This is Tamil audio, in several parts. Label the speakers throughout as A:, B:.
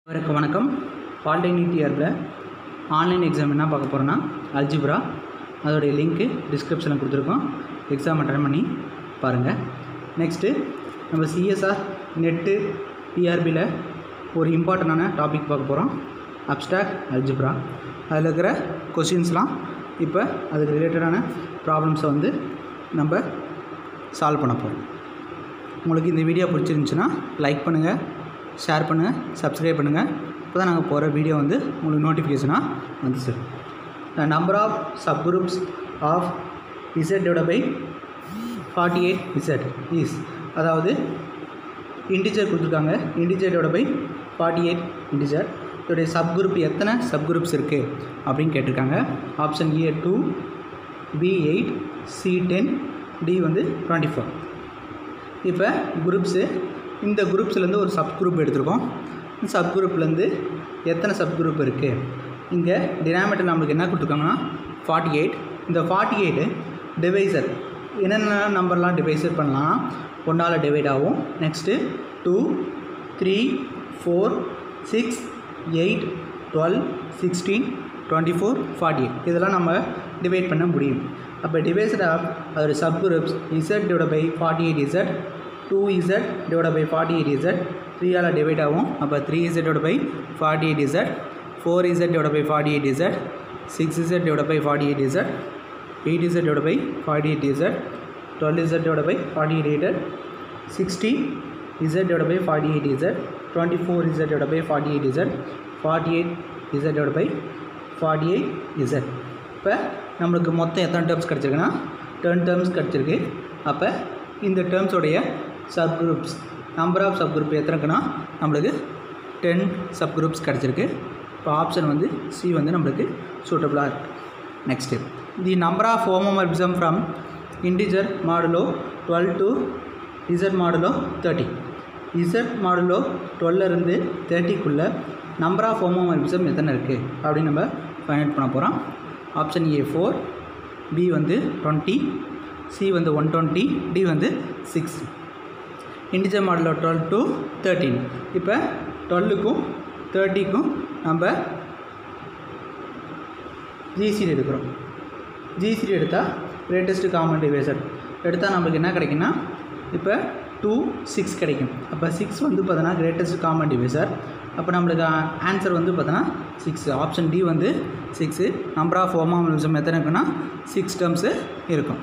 A: அனைவருக்கும் வணக்கம் பாலிடெக்னிக் இயரில் ஆன்லைன் எக்ஸாம் என்ன பார்க்க போகிறோன்னா அல்ஜிப்ரா அதோடைய லிங்க்கு டிஸ்கிரிப்ஷனில் கொடுத்துருக்கோம் எக்ஸாம் அட்டன் பண்ணி பாருங்கள் நெக்ஸ்ட்டு நம்ம சிஎஸ்ஆர் நெட்டு டிஆர்பியில் ஒரு இம்பார்ட்டண்டான டாபிக் பார்க்க போகிறோம் அப்ஸ்டாக் அல்ஜிப்ரா அதில் இருக்கிற கொஷின்ஸ்லாம் இப்போ அதுக்கு ரிலேட்டடான ப்ராப்ளம்ஸை வந்து நம்ம சால்வ் பண்ண போகிறோம் உங்களுக்கு இந்த வீடியோ பிடிச்சிருந்துச்சுன்னா லைக் பண்ணுங்கள் ஷேர் பண்ணுங்கள் சப்ஸ்கிரைப் பண்ணுங்கள் அப்போ தான் நாங்கள் போகிற வீடியோ வந்து உங்களுக்கு நோட்டிஃபிகேஷனாக வந்து sir the number of subgroups of Z divide by forty eight Z is அதாவது இன்டிஜர் கொடுத்துருக்காங்க integer divide by forty eight integer இதோடைய சப்குரூப் எத்தனை சப்குரூப்ஸ் இருக்குது அப்படின்னு கேட்டிருக்காங்க option A two B eight C ten D வந்து டுவெண்ட்டி ஃபோர் இப்போ குரூப்ஸு இந்த குரூப்ஸ்லேருந்து ஒரு சப் குரூப் எடுத்திருக்கோம் இந்த சப் குரூப்லேருந்து எத்தனை சப் குரூப் இருக்குது இங்கே டினாமேட்டர் நம்மளுக்கு என்ன கொடுத்துருக்காங்கன்னா ஃபார்ட்டி எயிட் இந்த ஃபார்ட்டி எயிட்டு டிவைசர் என்னென்ன நம்பர்லாம் டிவைசர் பண்ணலாம் ஒன்றால் டிவைட் ஆகும் next two three four six eight twelve sixteen twenty four forty eight இதெல்லாம் நம்ம டிவைட் பண்ண முடியும் அப்போ டிவைசர் ஆஃப் அதோட sub groups Z divide by forty eight Z two Z divide by forty eight Z த்ரீயால் டிவைட் ஆகும் அப்போ three Z divide by forty eight Z four Z divide by forty eight Z six Z divide by forty eight Z eight Z divide by forty eight Z twelve Z divide by forty eight Z sixty Z divide by forty eight Z twenty four Z divide by forty eight Z forty eight Z divide by forty eight Z இப்போ நம்மளுக்கு மொத்தம் எத்தனை டேர்ம்ஸ் கிடச்சிருக்குன்னா டென் டேர்ம்ஸ் கிடச்சிருக்கு அப்போ இந்த டேர்ம்ஸோடைய sub groups number of sub group எத்தனை இருக்குன்னா நம்மளுக்கு டென் சப் குரூப்ஸ் கிடச்சிருக்கு இப்போ ஆப்ஷன் வந்து சி வந்து நம்மளுக்கு சூட்டபுளாக இருக்குது next the number of homomorphism from integer modulo twelve to Z modulo thirty Z modulo டுவெல்லேருந்து தேர்ட்டிக்குள்ளே நம்பர் ஆஃப் ஹோமோமர்பிசம் எத்தனை இருக்குது அப்படின்னு நம்ம ஃபைண்ட் அவுட் பண்ண போகிறோம் ஆப்ஷன் ஏ ஃபோர் பி வந்து டுவெண்ட்டி சி வந்து ஒன் டுவெண்ட்டி டி வந்து சிக்ஸ் இன்டிஜர் மாடலில் டுவெல் டு தேர்ட்டீன் இப்போ டுவெல்லுக்கும் தேர்ட்டிக்கும் நம்ம ஜிசிடி எடுக்கிறோம் ஜிசிடி எடுத்தால் கிரேட்டஸ்ட் காமன் டிவைசர் எடுத்தால் நம்மளுக்கு என்ன கிடைக்குன்னா இப்போ டூ சிக்ஸ் கிடைக்கும் அப்போ சிக்ஸ் வந்து பார்த்தோன்னா கிரேட்டஸ்ட் காமன் டிவைசர் அப்போ நம்மளுக்கு ஆன்சர் வந்து பார்த்தோன்னா சிக்ஸ் ஆப்ஷன் டி வந்து சிக்ஸு நம்பர் ஆஃப் ஹோமாமிசம் எத்தனை இருக்குன்னா சிக்ஸ் டேர்ம்ஸு இருக்கும்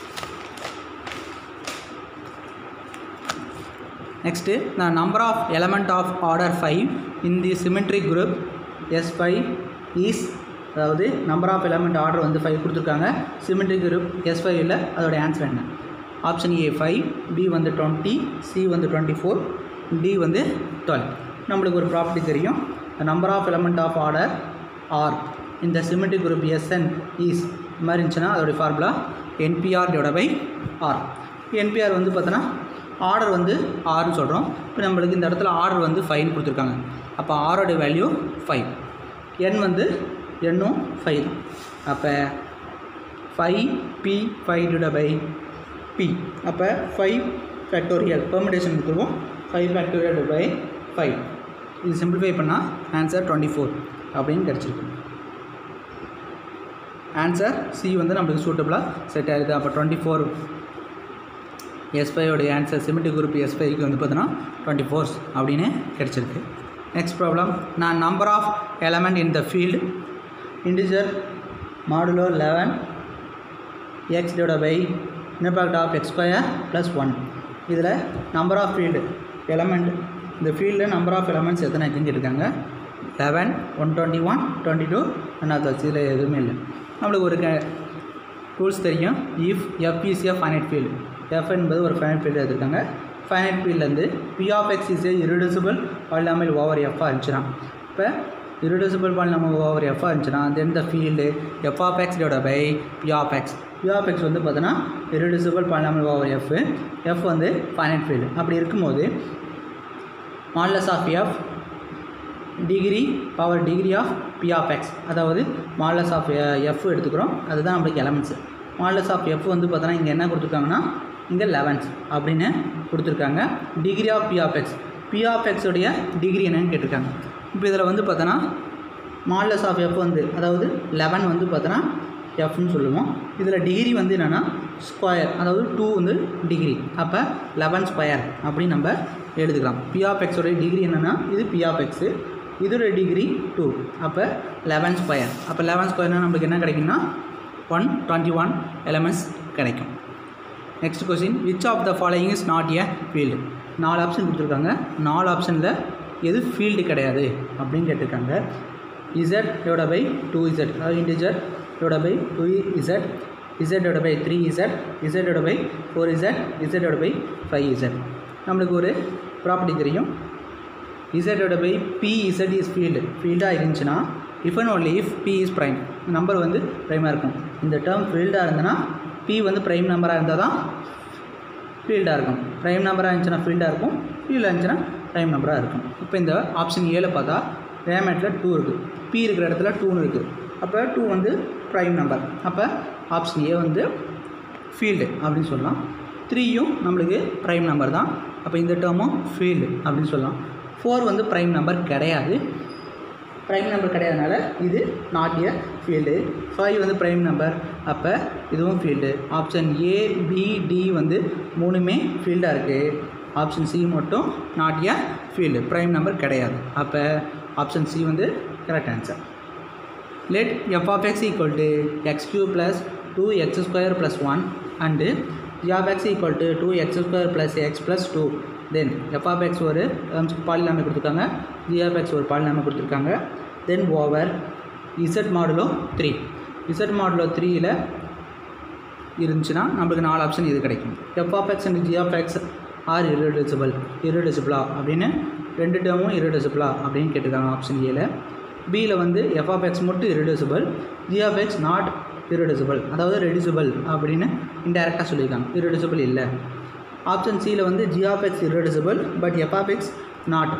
A: next the number of element of order five in the symmetric group S five is அதாவது நம்பர் ஆஃப் எலமெண்ட் ஆர்டர் வந்து ஃபைவ் கொடுத்துருக்காங்க சிமெட்ரிக் குரூப் எஸ் ஃபைவ் இல்லை அதோடைய ஆன்சர் என்ன ஆப்ஷன் ஏ ஃபைவ் பி வந்து டுவெண்ட்டி சி வந்து டுவெண்ட்டி ஃபோர் டி வந்து டுவெல் நம்மளுக்கு ஒரு ப்ராப்பர்ட்டி தெரியும் the number of element of order R இந்த சிமெட்ரிக் குரூப் எஸ்என் ஈஸ் இது மாதிரி இருந்துச்சுன்னா அதோடைய formula N P R divide by R N P R வந்து பார்த்தோன்னா ஆர்டர் வந்து ஆறுன்னு சொல்கிறோம் இப்போ நம்மளுக்கு இந்த இடத்துல ஆர்டர் வந்து ஃபைவ்னு கொடுத்துருக்காங்க அப்போ ஆரோட வேல்யூ ஃபைவ் என் வந்து எண்ணும் ஃபைவ் தான் அப்போ five P five divide by P அப்போ ஃபைவ் ஃபேக்டோரியல் பெர்மிடேஷன் கொடுத்துருவோம் ஃபைவ் ஃபேக்டோரியல் பை ஃபைவ் இது சிம்பிளிஃபை பண்ணால் ஆன்சர் டுவெண்ட்டி ஃபோர் அப்படின்னு கிடச்சிருக்கு ஆன்சர் சி வந்து நம்மளுக்கு சூட்டபுளாக செட் ஆகிடுது அப்போ டுவெண்ட்டி ஃபோர் எஸ்பையோடைய ஆன்சர் சிமெட்ரிக் குரூப் எஸ்பைக்கு வந்து பார்த்தோன்னா டுவெண்ட்டி ஃபோர்ஸ் அப்படின்னு கிடச்சிருக்கு நெக்ஸ்ட் ப்ராப்ளம் நான் number of element in the field integer modulo eleven X divide by in fact of X square plus one இதில் நம்பர் ஆஃப் ஃபீல்டு எலமெண்ட் இந்த ஃபீல்டில் நம்பர் ஆஃப் எலமெண்ட்ஸ் எத்தனை இருக்குன்னு கேட்டிருக்காங்க eleven one twenty one twenty two and others இதில் எதுவுமே இல்லை நம்மளுக்கு ஒரு ரூல்ஸ் தெரியும் if F is a finite field F என்பது ஒரு ஃபைனட் ஃபீல்டு எடுத்திருக்காங்க ஃபைனட் ஃபீல்ட்லேருந்து P of X is a irreducible polynomial over எஃப்பாக இருந்துச்சுன்னா இப்போ இருடிசிபிள் பாலினாமல் ஓவர் எஃப்பாக இருந்துச்சுன்னா then the field F of X divide by P of X P of X வந்து பார்த்தோன்னா irreducible polynomial over F F வந்து ஃபைனட் ஃபீல்டு அப்படி இருக்கும்போது modulus of F degree power degree of P of X அதாவது மாடலஸ் ஆஃப் எஃப் எடுத்துக்கிறோம் அதுதான் நம்மளுக்கு எலமெண்ட்ஸு மாடலஸ் ஆஃப் எஃப் வந்து பார்த்தோன்னா இங்கே என்ன கொடுத்துருக்காங்கன்னா இங்கே லெவன்ஸ் அப்படின்னு கொடுத்துருக்காங்க degree of P of X P of எக்ஸுடைய டிகிரி என்னன்னு கேட்டிருக்காங்க இப்போ இதில் வந்து பார்த்தோன்னா மாடலஸ் ஆஃப் எஃப் வந்து அதாவது லெவன் வந்து பார்த்தோன்னா எஃப்னு சொல்லுவோம் இதில் டிகிரி வந்து என்னென்னா ஸ்கொயர் அதாவது டூ வந்து டிகிரி அப்போ லெவன் ஸ்கொயர் அப்படின்னு நம்ம எழுதுக்கலாம் பி ஆஃப் எக்ஸோடைய டிகிரி என்னென்னா இது பி ஆஃப் எக்ஸு இதோட டிகிரி டூ அப்போ லெவன் ஸ்கொயர் அப்போ லெவன் ஸ்கொயர்னால் நம்மளுக்கு என்ன கிடைக்கும்னா ஒன் டுவெண்ட்டி ஒன் எலமெண்ட்ஸ் கிடைக்கும் next question which of the following is not a field நாலு ஆப்ஷன் கொடுத்துருக்காங்க நாலு ஆப்ஷனில் எது ஃபீல்டு கிடையாது அப்படின்னு கேட்டிருக்காங்க Z divide by two Z அதாவது integer divide by two Z Z divide by three Z Z divide by four Z Z divide by five Z நம்மளுக்கு ஒரு ப்ராப்பர்ட்டி தெரியும் இசட்டோட by P Z is field ஃபீல்டாக இருந்துச்சுன்னா if and only if P is prime number வந்து ப்ரைமாக இருக்கும் இந்த டேர்ம் ஃபீல்டாக இருந்ததுன்னா பி வந்து ப்ரைம் நம்பராக இருந்தால் தான் ஃபீல்டாக இருக்கும் ப்ரைம் நம்பராக இருந்துச்சுன்னா ஃபீல்டாக இருக்கும் ஃபீல்டாக இருந்துச்சுன்னா ப்ரைம் நம்பராக இருக்கும் இப்போ இந்த ஆப்ஷன் ஏல பார்த்தா ரேமேட்டில் டூ இருக்குது பி இருக்கிற இடத்துல டூன்னு இருக்குது அப்போ டூ வந்து ப்ரைம் நம்பர் அப்போ ஆப்ஷன் ஏ வந்து ஃபீல்டு அப்படின்னு சொல்லலாம் த்ரீயும் நம்மளுக்கு ப்ரைம் நம்பர் தான் அப்போ இந்த டேர்மும் ஃபீல்டு அப்படின்னு சொல்லலாம் ஃபோர் வந்து ப்ரைம் நம்பர் கிடையாது ப்ரைம் நம்பர் கிடையாதுனால இது நாட் ஏ ஃபீல்டு ஃபைவ் வந்து ப்ரைம் நம்பர் அப்போ இதுவும் field option A B D வந்து மூணுமே ஃபீல்டாக இருக்குது ஆப்ஷன் சி மட்டும் not a field prime number கிடையாது அப்போ ஆப்ஷன் சி வந்து correct answer let f of x equal to x cube plus 2x square plus 1 and g of x equal to 2x square plus x plus 2 then f of x ஒரு பாலினாமி கொடுத்துருக்காங்க g of x ஒரு பாலினாமி கொடுத்துருக்காங்க then over z modulo three z modulo த்ரீயில் இருந்துச்சுன்னா நம்மளுக்கு நாலு ஆப்ஷன் இது கிடைக்கும் F of X and G of X are irreducible irreducible அப்படின்னு ரெண்டு டேர்மும் irreducible அப்படின்னு கேட்டிருக்காங்க ஆப்ஷன் ஏல பியில் வந்து எஃப் ஆஃப் எக்ஸ் மட்டும் irreducible G of X not irreducible அதாவது ரெடியூசிபிள் அப்படின்னு இன்டெரக்டாக சொல்லியிருக்காங்க irreducible இல்லை ஆப்ஷன் சியில் வந்து G of X irreducible but F of X not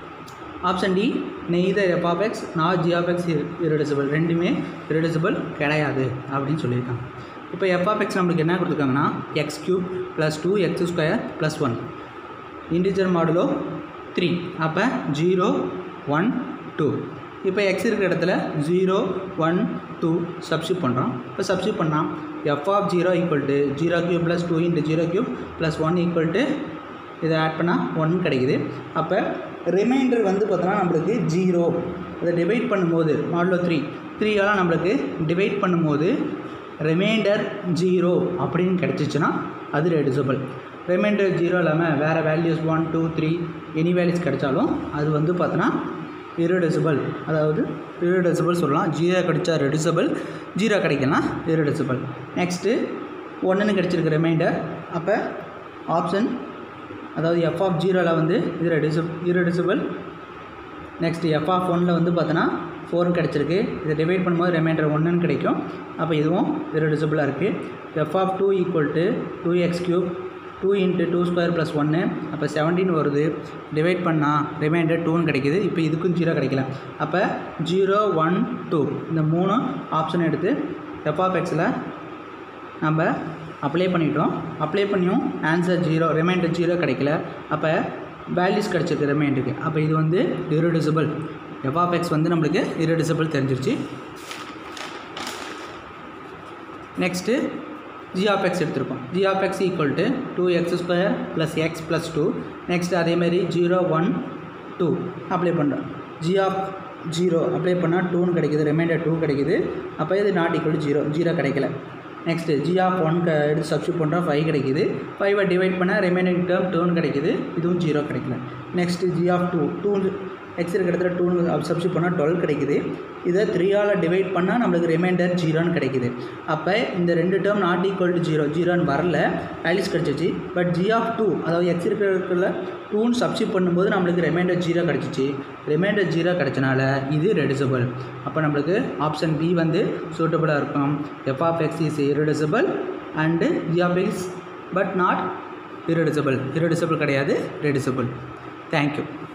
A: option D neither F of X not G of X irreducible ரெண்டுமே irreducible கிடையாது அப்படின்னு சொல்லியிருக்காங்க இப்போ எஃப் ஆஃப் எக்ஸ் நம்மளுக்கு என்ன கொடுத்துருக்காங்கன்னா X cube plus two X square plus one integer modulo three அப்போ ஜீரோ ஒன் டூ இப்போ எக்ஸ் இருக்கிற இடத்துல ஜீரோ ஒன் டூ சப்ஸ்டியூட் பண்ணுறோம் இப்போ சப்ஸ்டியூட் பண்ணால் F of zero equal to zero cube plus two into zero cube plus one equal to இதை ஆட் பண்ணால் ஒன் கிடைக்குது அப்போ ரிமைண்டர் வந்து பார்த்தோன்னா நம்மளுக்கு ஜீரோ இதை டிவைட் பண்ணும்போது மாடலோ த்ரீ த்ரீயால் நம்மளுக்கு டிவைட் பண்ணும்போது ரிமைண்டர் ஜீரோ அப்படின்னு கிடச்சிச்சின்னா அது ரெடியூசபிள் ரிமைண்டர் ஜீரோ இல்லாமல் வேறு values one two three any values கிடைச்சாலும் அது வந்து பார்த்தோன்னா irreducible அதாவது irreducible சொல்லலாம் ஜீரோ கிடைச்சா ரெடியூசபிள் ஜீரோ கிடைக்கலாம் irreducible நெக்ஸ்ட்டு ஒன்றுன்னு கிடச்சிருக்கு ரிமைண்டர் அப்போ ஆப்ஷன் அதாவது எஃப் ஆஃப் ஜீரோவில் வந்து இது ரெடியூசப் irreducible நெக்ஸ்ட் எஃப் ஆஃப் ஒனில் வந்து பார்த்தோன்னா ஃபோர்னு கிடச்சிருக்கு இதை டிவைட் பண்ணும்போது ரிமைண்டர் ஒன்றுன்னு கிடைக்கும் அப்போ இதுவும் irreducible இருக்குது F of two equal to two X cube two into two square plus ஒன்று அப்போ செவன்டீன் வருது டிவைட் பண்ணால் ரிமைண்டர் டூன்னு கிடைக்குது இப்போ இதுக்கும் ஜீரோ கிடைக்கல அப்போ ஜீரோ ஒன் டூ இந்த மூணு ஆப்ஷன் எடுத்து எஃப் ஆஃப் எக்ஸில் நம்ம அப்ளை பண்ணிட்டோம் அப்ளை பண்ணியும் ஆன்சர் ஜீரோ ரிமைண்டர் ஜீரோ கிடைக்கல அப்போ வேல்யூஸ் கிடச்சிருக்கு ரிமைண்டருக்கு அப்போ இது வந்து irreducible எஃப் ஆஃப் எக்ஸ் வந்து நம்மளுக்கு irreducible தெரிஞ்சிருச்சு நெக்ஸ்ட்டு ஜி ஆஃப் எக்ஸ் எடுத்திருக்கோம் G of X equal to two X square plus X plus two next அதேமாதிரி ஜீரோ ஒன் டூ அப்ளை பண்ணுறோம் ஜி ஆஃப் ஜீரோ அப்ளை பண்ணால் டூன்னு கிடைக்குது ரிமைண்டர் டூ கிடைக்குது அப்போ இது நாட் ஈக்குவல் ஜீரோ ஜீரோ கிடைக்கல நெக்ஸ்ட்டு ஜி ஆஃப் ஒன் க எடுத்து சப்ஸ்டியூட் பண்ணுறோம் ஃபைவ் கிடைக்குது ஃபைவை டிவைட் பண்ணால் ரிமைனிங் டேர்ம் டூன்னு கிடைக்குது இதுவும் ஜீரோ கிடைக்கல next G of two two X இருக்கிற இடத்துல டூன்னு சப்ஸ்டியூட் பண்ணால் டுவெல் கிடைக்குது இதை த்ரீயால் டிவைட் பண்ணால் நம்மளுக்கு ரிமைண்டர் ஜீரோன்னு கிடைக்குது அப்போ இந்த ரெண்டு term not equal to zero ஜீரோன்னு வரல வேல்யூஸ் கிடச்சிச்சு பட் ஜி ஆஃப் டூ அதாவது எக்ஸ் இருக்கிற டூன்னு சப்ஸ்டியூட் பண்ணும்போது நம்மளுக்கு ரிமைண்டர் ஜீரோ கிடச்சிச்சு ரிமைண்டர் ஜீரோ கிடச்சனால இது ரெடியூசபிள் அப்போ நம்மளுக்கு ஆப்ஷன் பி வந்து சூட்டபுளாக இருக்கும் F of X is irreducible and G of X but not irreducible irreducible கிடையாது ரெடியூசபிள் தேங்க்யூ